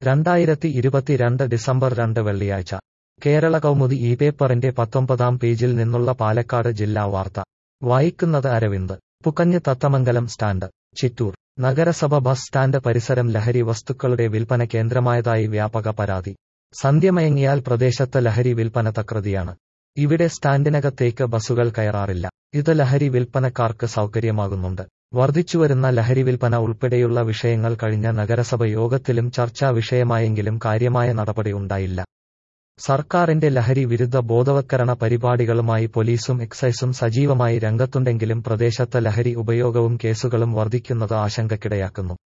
രണ്ടായിരത്തി ഇരുപത്തിരണ്ട് ഡിസംബർ രണ്ട് വെള്ളിയാഴ്ച കേരള കൗമുദി ഈ പേപ്പറിന്റെ പത്തൊമ്പതാം പേജിൽ നിന്നുള്ള പാലക്കാട് ജില്ലാ വാർത്ത വായിക്കുന്നത് അരവിന്ദ് പുക്കഞ്ഞ് തത്തമംഗലം സ്റ്റാൻഡ് ചിറ്റൂർ നഗരസഭ ബസ് സ്റ്റാൻഡ് പരിസരം ലഹരി വസ്തുക്കളുടെ വിൽപ്പന കേന്ദ്രമായതായി വ്യാപക പരാതി സന്ധ്യമയങ്ങിയാൽ പ്രദേശത്ത് ലഹരി വിൽപ്പന തകൃതിയാണ് ഇവിടെ സ്റ്റാൻഡിനകത്തേക്ക് ബസ്സുകൾ കയറാറില്ല ഇത് ലഹരി വിൽപ്പനക്കാർക്ക് സൗകര്യമാകുന്നുണ്ട് വർദ്ധിച്ചുവരുന്ന ലഹരി വിൽപ്പന ഉൾപ്പെടെയുള്ള വിഷയങ്ങൾ കഴിഞ്ഞ നഗരസഭ യോഗത്തിലും ചർച്ചാ വിഷയമായെങ്കിലും കാര്യമായ നടപടി ഉണ്ടായില്ല സർക്കാരിന്റെ ലഹരി വിരുദ്ധ ബോധവത്കരണ പരിപാടികളുമായി പോലീസും എക്സൈസും സജീവമായി രംഗത്തുണ്ടെങ്കിലും പ്രദേശത്ത് ലഹരി ഉപയോഗവും കേസുകളും വർദ്ധിക്കുന്നത് ആശങ്കയ്ക്കിടയാക്കുന്നു